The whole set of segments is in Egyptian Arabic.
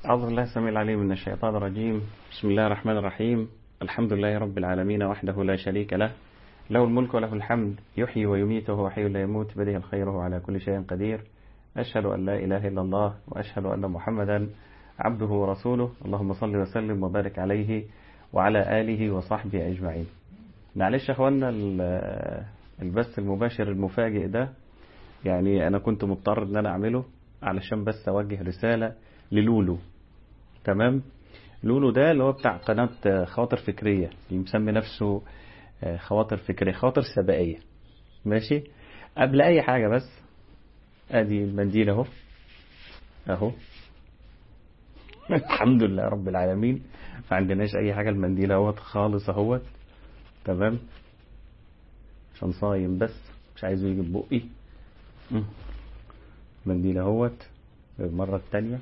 أعوذ بالله السميع العليم من الشيطان الرجيم بسم الله الرحمن الرحيم الحمد لله رب العالمين وحده لا شريك له له الملك وله الحمد يحيي ويميت وهو حي لا يموت بده الخير وهو على كل شيء قدير أشهد أن لا إله إلا الله وأشهد أن محمدا عبده ورسوله اللهم صل وسلم وبارك عليه وعلى آله وصحبه أجمعين معلش يا أخوانا البث المباشر المفاجئ ده يعني أنا كنت مضطر إن أنا أعمله علشان بس أوجه رسالة للولو تمام لولو ده اللي هو بتاع قناة خواطر فكرية اللي مسمي نفسه خواطر فكرية خواطر سبائية ماشي قبل أي حاجة بس أدي المنديل أهو أهو الحمد لله رب العالمين ما عندناش أي حاجة المنديل اهوت خالص اهوت تمام عشان صايم بس مش عايزه يجي بقي منديل اهوت المرة التانية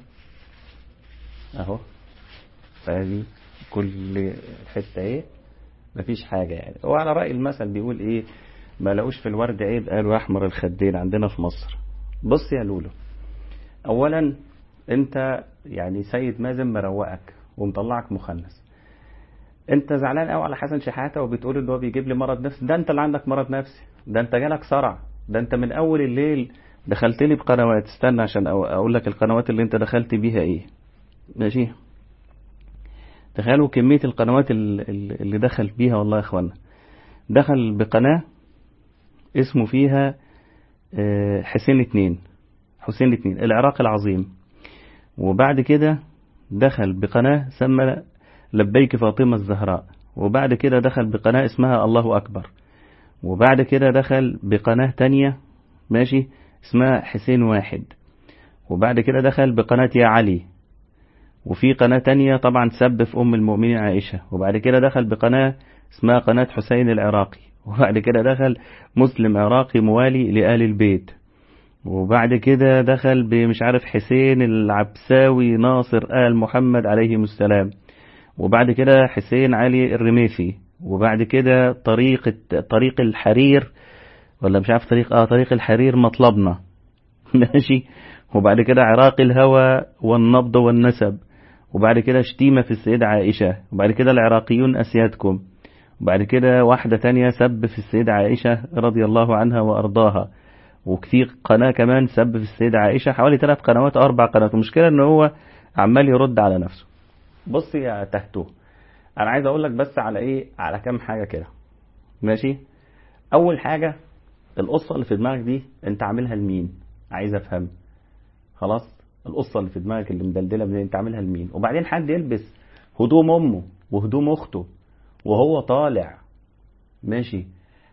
اهو فهذه كل حتة ايه مفيش حاجة يعني وعلى رأي المثل بيقول ايه ما لقوش في الورد عيب قالوا احمر الخدين عندنا في مصر بص يا لولو اولا انت يعني سيد مازن مروقك ومطلعك مخنث انت زعلان قوي على حسن شحاته وبتقول ان هو بيجيب لي مرض نفسي ده انت اللي عندك مرض نفسي ده انت جالك صرع ده انت من اول الليل دخلت لي بقنوات استنى عشان اقول لك القنوات اللي انت دخلت بيها ايه ماشي تخيلوا كمية القنوات اللي دخل بيها والله يا اخوانا دخل بقناة اسمه فيها حسين اتنين حسين اتنين العراق العظيم وبعد كده دخل بقناة سمى لبيك فاطمة الزهراء وبعد كده دخل بقناة اسمها الله أكبر وبعد كده دخل بقناة تانية ماشي اسمها حسين واحد وبعد كده دخل بقناة يا علي وفي قناة تانية طبعا سب في أم المؤمنين عائشة وبعد كده دخل بقناة اسمها قناة حسين العراقي وبعد كده دخل مسلم عراقي موالي لآل البيت وبعد كده دخل بمش عارف حسين العبساوي ناصر آل محمد عليهم السلام وبعد كده حسين علي الرميثي وبعد كده طريق طريق الحرير ولا مش عارف طريق اه طريق الحرير مطلبنا ماشي وبعد كده عراق الهوى والنبض والنسب وبعد كده شتيمة في السيدة عائشة وبعد كده العراقيون أسيادكم وبعد كده واحدة تانية سب في السيدة عائشة رضي الله عنها وأرضاها وكثير قناة كمان سب في السيدة عائشة حوالي ثلاث قنوات أو أربع قنوات المشكلة إن هو عمال يرد على نفسه بص يا تهتو أنا عايز أقول لك بس على إيه على كام حاجة كده ماشي أول حاجة القصة اللي في دماغك دي أنت عاملها لمين عايز أفهم خلاص القصة اللي في دماغك اللي مدلدلة من أنت عاملها لمين وبعدين حد يلبس هدوم أمه وهدوم أخته وهو طالع ماشي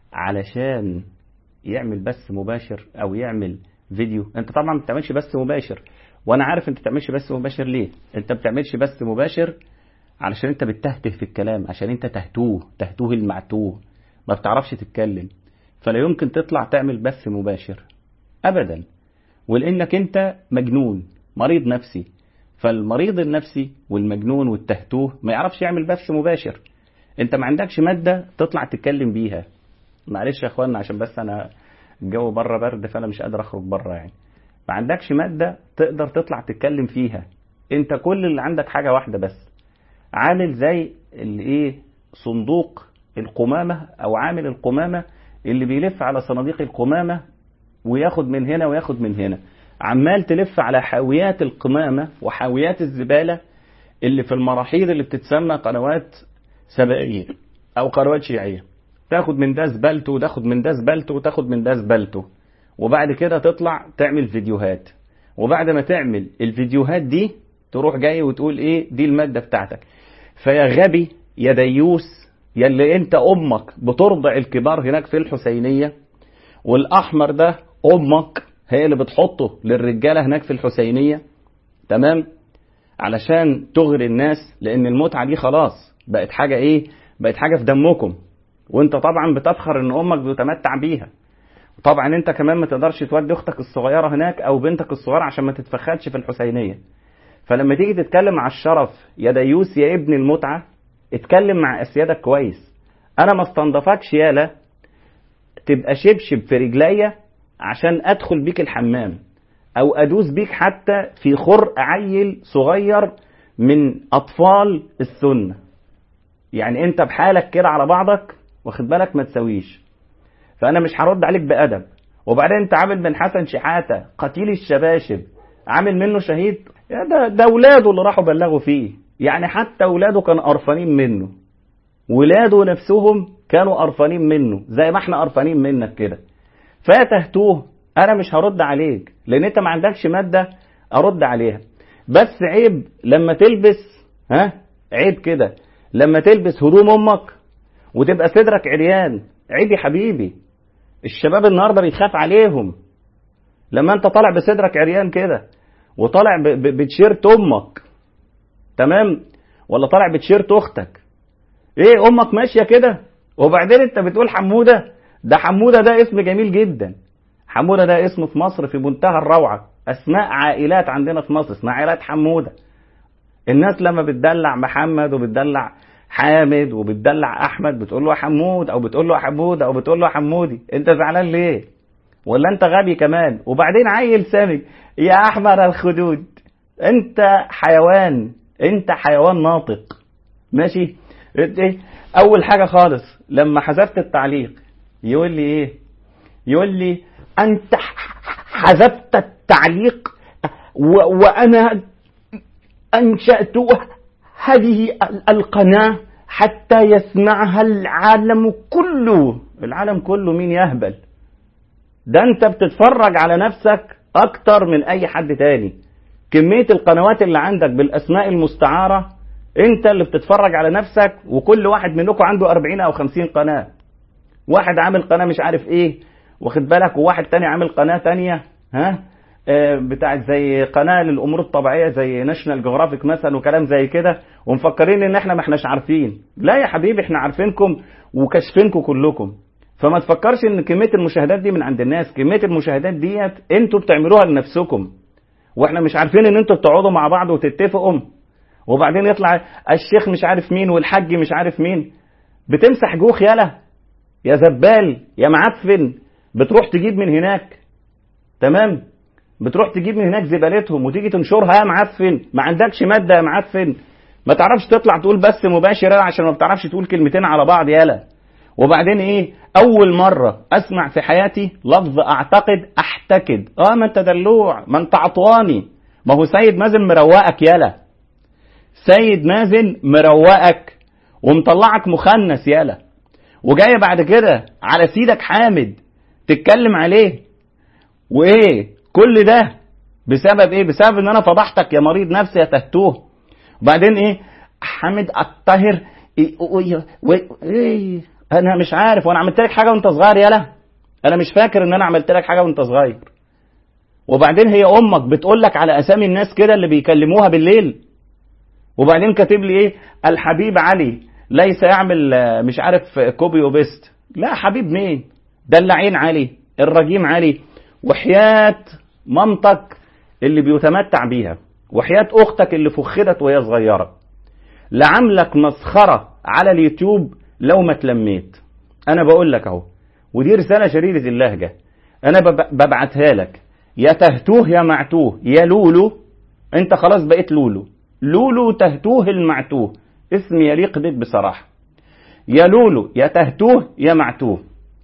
علشان يعمل بث مباشر او يعمل فيديو انت طبعا ما بتعملش بث مباشر وانا عارف انت بتعملش بث مباشر ليه انت بتعملش بث مباشر علشان انت بتهته في الكلام عشان انت تهتوه تهتوه المعتوه ما بتعرفش تتكلم فلا يمكن تطلع تعمل بث مباشر ابدا ولانك انت مجنون مريض نفسي فالمريض النفسي والمجنون والتهتوه ما يعرفش يعمل بث مباشر انت ما عندكش ماده تطلع تتكلم بيها معلش يا اخوانا عشان بس انا الجو بره برد فانا مش قادر اخرج بره يعني ما عندكش ماده تقدر تطلع تتكلم فيها انت كل اللي عندك حاجه واحده بس عامل زي اللي ايه صندوق القمامه او عامل القمامه اللي بيلف على صناديق القمامه وياخد من هنا وياخد من هنا عمال تلف على حاويات القمامه وحاويات الزباله اللي في المراحيض اللي بتتسمى قنوات سبائيه او قنوات شيعيه تاخد من ده زبالته وتاخد من ده زبالته وتاخد من ده زبالته وبعد كده تطلع تعمل فيديوهات وبعد ما تعمل الفيديوهات دي تروح جاي وتقول ايه دي المادة بتاعتك فيا غبي يا ديوس يا اللي انت امك بترضع الكبار هناك في الحسينية والاحمر ده امك هي اللي بتحطه للرجالة هناك في الحسينية تمام علشان تغري الناس لان المتعة دي خلاص بقت حاجة ايه بقت حاجة في دمكم وانت طبعا بتفخر ان امك بتتمتع بيها طبعا انت كمان ما تقدرش تودي اختك الصغيره هناك او بنتك الصغيره عشان ما تتفخدش في الحسينيه فلما تيجي تتكلم مع الشرف يا ديوس يا ابن المتعه اتكلم مع اسيادك كويس انا ما استنضفكش يالا تبقى شبشب في رجليا عشان ادخل بيك الحمام او ادوس بيك حتى في خرق عيل صغير من اطفال السنه يعني انت بحالك كده على بعضك واخد بالك ما تسويش فانا مش هرد عليك بادب وبعدين انت عامل من حسن شحاته قتيل الشباشب عامل منه شهيد يا ده ده اولاده اللي راحوا بلغوا فيه يعني حتى اولاده كانوا قرفانين منه ولاده نفسهم كانوا قرفانين منه زي ما احنا قرفانين منك كده فتهتوه انا مش هرد عليك لان انت ما عندكش ماده ارد عليها بس عيب لما تلبس ها عيب كده لما تلبس هدوم امك وتبقى صدرك عريان عيب يا حبيبي الشباب النهارده بيخاف عليهم لما انت طالع بصدرك عريان كده وطالع ب- ب- بتيشيرت امك تمام ولا طالع بتيشيرت اختك ايه امك ماشيه كده وبعدين انت بتقول حموده ده حموده ده اسم جميل جدا حموده ده اسم في مصر في منتهى الروعه اسماء عائلات عندنا في مصر اسمها عائلات حموده الناس لما بتدلع محمد وبتدلع حامد وبتدلع احمد بتقول له يا حمود او بتقول له يا حمود او بتقول له يا حمودي انت زعلان ليه ولا انت غبي كمان وبعدين عيل سامج يا احمر الخدود انت حيوان انت حيوان ناطق ماشي ايه اول حاجه خالص لما حذفت التعليق يقول لي ايه يقول لي انت حذفت التعليق و- وانا انشات هذه القناه حتى يسمعها العالم كله العالم كله مين يهبل ده انت بتتفرج على نفسك اكتر من اي حد تاني كمية القنوات اللي عندك بالاسماء المستعارة انت اللي بتتفرج على نفسك وكل واحد منكم عنده 40 او 50 قناة واحد عامل قناة مش عارف ايه واخد بالك وواحد تاني عامل قناة تانية ها آه، بتاعت زي قناة للأمور الطبيعية زي ناشونال جغرافيك مثلا وكلام زي كده ومفكرين إن إحنا ما إحناش عارفين لا يا حبيبي إحنا عارفينكم وكاشفينكم كلكم فما تفكرش إن كمية المشاهدات دي من عند الناس كمية المشاهدات ديت أنتوا بتعملوها لنفسكم وإحنا مش عارفين إن أنتوا بتقعدوا مع بعض وتتفقوا وبعدين يطلع الشيخ مش عارف مين والحج مش عارف مين بتمسح جوخ يالا يا زبال يا معفن بتروح تجيب من هناك تمام بتروح تجيب من هناك زبالتهم وتيجي تنشرها يا معفن ما عندكش ماده يا معفن ما تعرفش تطلع تقول بس مباشر يالا عشان ما بتعرفش تقول كلمتين على بعض يالا وبعدين ايه اول مره اسمع في حياتي لفظ اعتقد احتكد اه ما انت دلوع ما انت عطواني ما هو سيد مازن مروقك يالا سيد مازن مروقك ومطلعك مخنث يالا وجاي بعد كده على سيدك حامد تتكلم عليه وايه كل ده بسبب ايه بسبب ان انا فضحتك يا مريض نفسي يا تهتوه وبعدين ايه حامد الطاهر إيه, إيه, إيه انا مش عارف وانا عملت لك حاجه وانت صغير يالا انا مش فاكر ان انا عملت لك حاجه وانت صغير وبعدين هي امك بتقول لك على اسامي الناس كده اللي بيكلموها بالليل وبعدين كاتب لي ايه الحبيب علي ليس يعمل آه، مش عارف كوبي وبيست لا حبيب مين ده اللعين علي الرجيم علي وحياة مامتك اللي بيتمتع بيها وحياة اختك اللي فخدت وهي صغيرة لعملك مسخرة على اليوتيوب لو ما تلميت انا بقول لك اهو ودي رسالة شديدة اللهجة انا بب- ببعتها لك يا تهتوه يا معتوه يا لولو انت خلاص بقيت لولو لولو تهتوه المعتوه اسم يليق بك بصراحة يا لولو يا تهتوه يا معتوه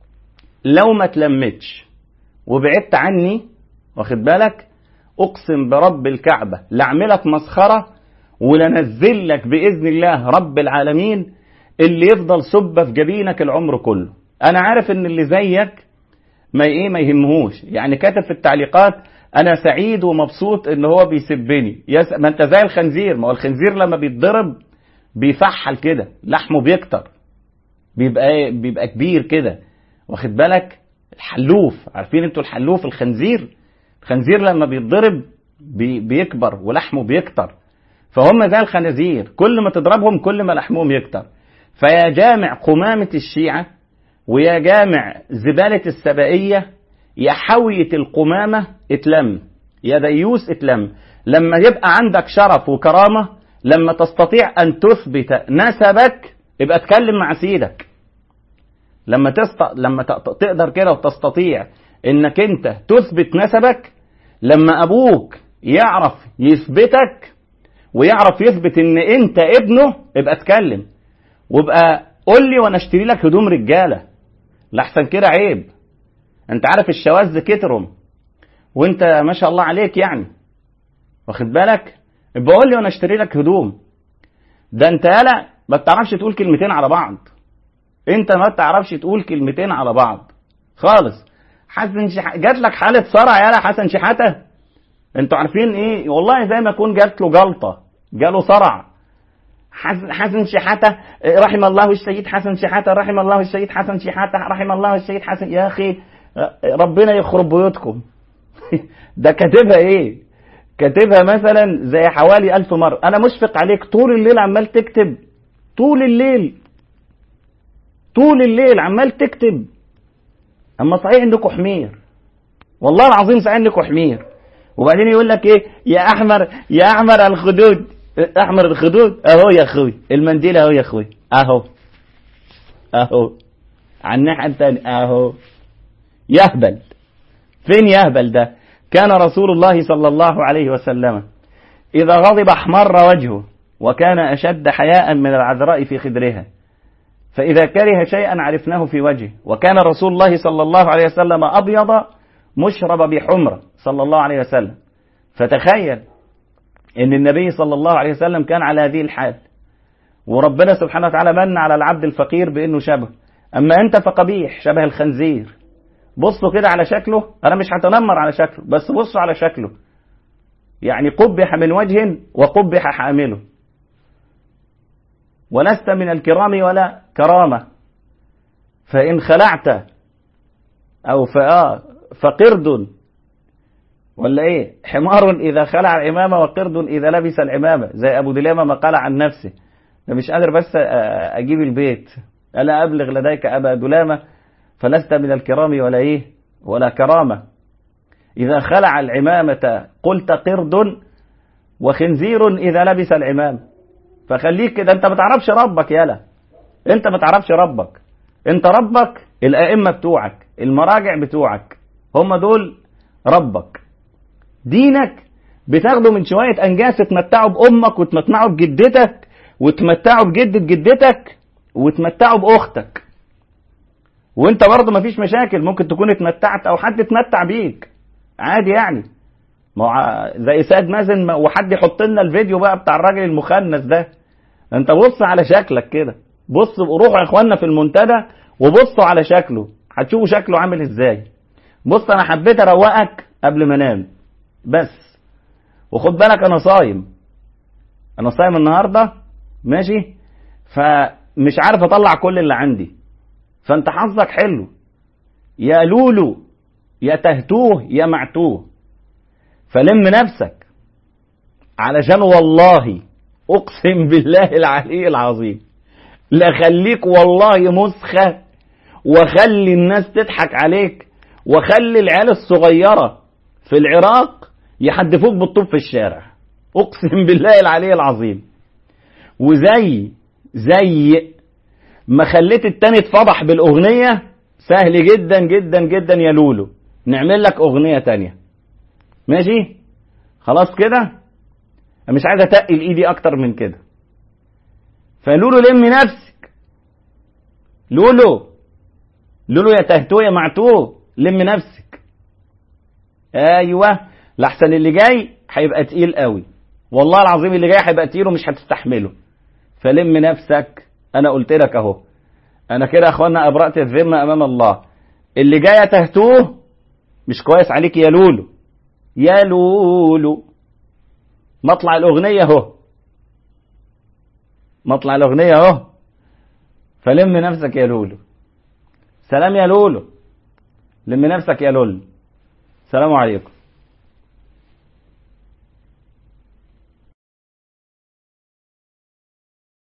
لو ما تلمتش وبعدت عني واخد بالك اقسم برب الكعبة لاعملك مسخرة ولنزل لك بإذن الله رب العالمين اللي يفضل سبة في جبينك العمر كله انا عارف ان اللي زيك ما ايه ما يهمهوش يعني كاتب في التعليقات انا سعيد ومبسوط ان هو بيسبني يس ما انت زي الخنزير ما هو الخنزير لما بيتضرب بيفحل كده لحمه بيكتر بيبقى إيه؟ بيبقى كبير كده واخد بالك الحلوف عارفين انتوا الحلوف الخنزير الخنزير لما بيتضرب بي بيكبر ولحمه بيكتر فهم زي الخنازير كل ما تضربهم كل ما لحمهم يكتر فيا جامع قمامة الشيعة ويا جامع زبالة السبائية يا حوية القمامة اتلم يا ديوس اتلم لما يبقى عندك شرف وكرامة لما تستطيع أن تثبت نسبك يبقى اتكلم مع سيدك لما تست... لما ت... تقدر كده وتستطيع انك انت تثبت نسبك لما ابوك يعرف يثبتك ويعرف يثبت ان انت ابنه ابقى اتكلم وابقى قول لي وانا اشتري لك هدوم رجاله لحسن كده عيب انت عارف الشواذ كترهم وانت ما شاء الله عليك يعني واخد بالك يبقى قول لي وانا اشتري لك هدوم ده انت يالا ما بتعرفش تقول كلمتين على بعض انت ما بتعرفش تقول كلمتين على بعض خالص حسن شح... جات لك حاله صرع يالا حسن شحاته انتوا عارفين ايه والله زي ما يكون جات له جلطه جاله صرع حسن حسن شحاته رحم الله الشهيد حسن شحاته رحم الله الشهيد حسن شحاته رحم الله الشهيد حسن يا اخي ربنا يخرب بيوتكم ده كاتبها ايه كاتبها مثلا زي حوالي ألف مرة أنا مشفق عليك طول الليل عمال تكتب طول الليل طول الليل عمال تكتب أما صحيح عندكم حمير والله العظيم صحيح عندكم حمير وبعدين يقول لك ايه يا احمر يا احمر الخدود احمر الخدود اهو يا اخوي المنديل اهو يا اخوي اهو اهو على الناحيه الثانيه اهو يهبل فين يهبل ده كان رسول الله صلى الله عليه وسلم إذا غضب احمر وجهه وكان أشد حياء من العذراء في خدرها فإذا كره شيئا عرفناه في وجهه وكان رسول الله صلى الله عليه وسلم أبيض مشرب بحمرة صلى الله عليه وسلم فتخيل ان النبي صلى الله عليه وسلم كان على هذه الحال وربنا سبحانه وتعالى من على العبد الفقير بانه شبه اما انت فقبيح شبه الخنزير بصوا كده على شكله انا مش هتنمر على شكله بس بصوا على شكله يعني قبح من وجه وقبح حامله ولست من الكرام ولا كرامة فإن خلعت أو فآه فقرد ولا ايه حمار اذا خلع العمامة وقرد اذا لبس العمامة زي ابو دلامة ما قال عن نفسه ده مش قادر بس اجيب البيت الا ابلغ لديك ابا دلامة فلست من الكرام ولا ايه ولا كرامة اذا خلع العمامة قلت قرد وخنزير اذا لبس العمامة فخليك كده انت ما تعرفش ربك يالا انت ما تعرفش ربك انت ربك الائمة بتوعك المراجع بتوعك هم دول ربك دينك بتاخده من شوية أنجاس تمتعوا بأمك وتمتعوا بجدتك وتمتعوا بجدة جدتك وتمتعوا بأختك وانت برضه مفيش مشاكل ممكن تكون اتمتعت او حد اتمتع بيك عادي يعني ما زي سيد مازن وحد يحط لنا الفيديو بقى بتاع الراجل المخنث ده انت بص على شكلك كده بص روحوا يا اخوانا في المنتدى وبصوا على شكله هتشوفوا شكله عامل ازاي بص انا حبيت اروقك قبل ما انام بس وخد بالك انا صايم انا صايم النهارده ماشي فمش عارف اطلع كل اللي عندي فانت حظك حلو يا لولو يا تهتوه يا معتوه فلم نفسك علشان والله اقسم بالله العلي العظيم لا خليك والله مسخه وخلي الناس تضحك عليك وخلي العيال الصغيره في العراق يحدفوك بالطوب في الشارع اقسم بالله العلي العظيم وزي زي ما خليت التاني اتفضح بالاغنيه سهل جدا جدا جدا يا لولو نعمل لك اغنيه تانية ماشي خلاص كده انا مش عايز اتقل ايدي اكتر من كده فلولو لم نفسك لولو لولو يا تهتو يا معتوه لم نفسك ايوه لحسن اللي جاي هيبقى تقيل قوي والله العظيم اللي جاي هيبقى تقيل ومش هتستحمله فلم نفسك انا قلت لك اهو انا كده يا اخوانا ابرأت الذمة امام الله اللي جاي تهتوه مش كويس عليك يا لولو يا لولو مطلع الاغنية اهو مطلع الاغنية اهو فلم نفسك يا لولو سلام يا لولو لم نفسك يا لول السلام عليكم